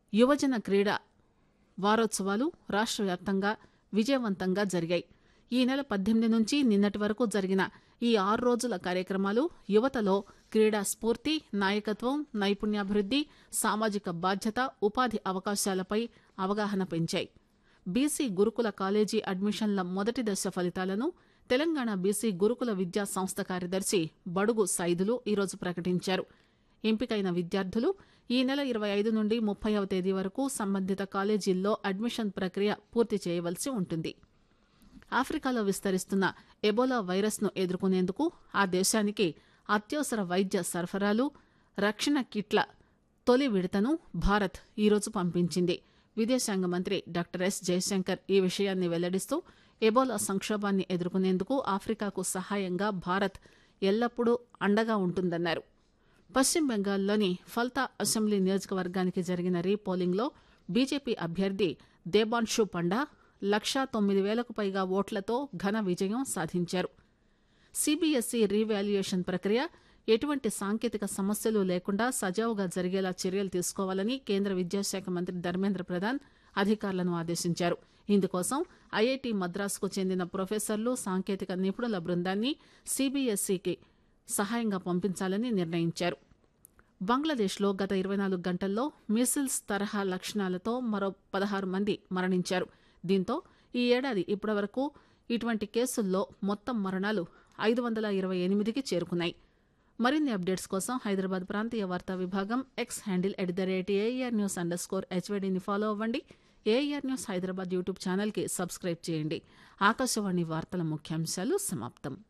యువజన క్రీడా వారోత్సవాలు రాష్ట్ర వ్యాప్తంగా విజయవంతంగా జరిగాయి ఈ నెల పద్దెనిమిది నుంచి నిన్నటి వరకు జరిగిన ఈ ఆరు రోజుల కార్యక్రమాలు యువతలో క్రీడా స్ఫూర్తి నాయకత్వం నైపుణ్యాభివృద్ది సామాజిక బాధ్యత ఉపాధి అవకాశాలపై అవగాహన పెంచాయి బీసీ గురుకుల కాలేజీ అడ్మిషన్ల మొదటి దశ ఫలితాలను తెలంగాణ బీసీ గురుకుల విద్యా సంస్థ కార్యదర్శి బడుగు సైదులు ఈరోజు ప్రకటించారు ఎంపికైన విద్యార్థులు ఈ నెల ఇరవై ఐదు నుండి ముప్పైవ తేదీ వరకు సంబంధిత కాలేజీల్లో అడ్మిషన్ ప్రక్రియ పూర్తి చేయవలసి ఉంటుంది ఆఫ్రికాలో విస్తరిస్తున్న ఎబోలా వైరస్ను ఎదుర్కొనేందుకు ఆ దేశానికి అత్యవసర వైద్య సరఫరాలు రక్షణ కిట్ల తొలి విడతను భారత్ ఈరోజు పంపించింది విదేశాంగ మంత్రి డాక్టర్ ఎస్ జయశంకర్ ఈ విషయాన్ని వెల్లడిస్తూ ఎబోలా సంక్షోభాన్ని ఎదుర్కొనేందుకు ఆఫ్రికాకు సహాయంగా భారత్ ఎల్లప్పుడూ అండగా ఉంటుందన్నారు పశ్చిమ బెంగాల్లోని ఫల్తా అసెంబ్లీ నియోజకవర్గానికి జరిగిన రీపోలింగ్లో బీజేపీ అభ్యర్థి దేబాన్షు పండా లక్షా తొమ్మిది వేలకు పైగా ఓట్లతో ఘన విజయం సాధించారు సిబిఎస్ఈ రీవాల్యుయేషన్ ప్రక్రియ ఎటువంటి సాంకేతిక సమస్యలు లేకుండా సజావుగా జరిగేలా చర్యలు తీసుకోవాలని కేంద్ర విద్యాశాఖ మంత్రి ధర్మేంద్ర ప్రధాన్ అధికారులను ఆదేశించారు ఇందుకోసం ఐఐటి మద్రాసుకు చెందిన ప్రొఫెసర్లు సాంకేతిక నిపుణుల బృందాన్ని సిబిఎస్ఈకి సహాయంగా పంపించాలని నిర్ణయించారు బంగ్లాదేశ్లో గత ఇరవై నాలుగు గంటల్లో మిసిల్స్ తరహా లక్షణాలతో మరో పదహారు మంది మరణించారు దీంతో ఈ ఏడాది ఇప్పటివరకు ఇటువంటి కేసుల్లో మొత్తం మరణాలు ఐదు వందల ఇరవై ఎనిమిదికి చేరుకున్నాయి మరిన్ని అప్డేట్స్ కోసం హైదరాబాద్ ప్రాంతీయ వార్తా విభాగం X handle at the rate AR news underscore హెచ్వైడీని ఫాలో అవ్వండి ఏఆర్ న్యూస్ హైదరాబాద్ యూట్యూబ్ ఛానల్కి సబ్స్క్రైబ్ చేయండి ఆకాశవాణి వార్తల ముఖ్యాంశాలు సమాప్తం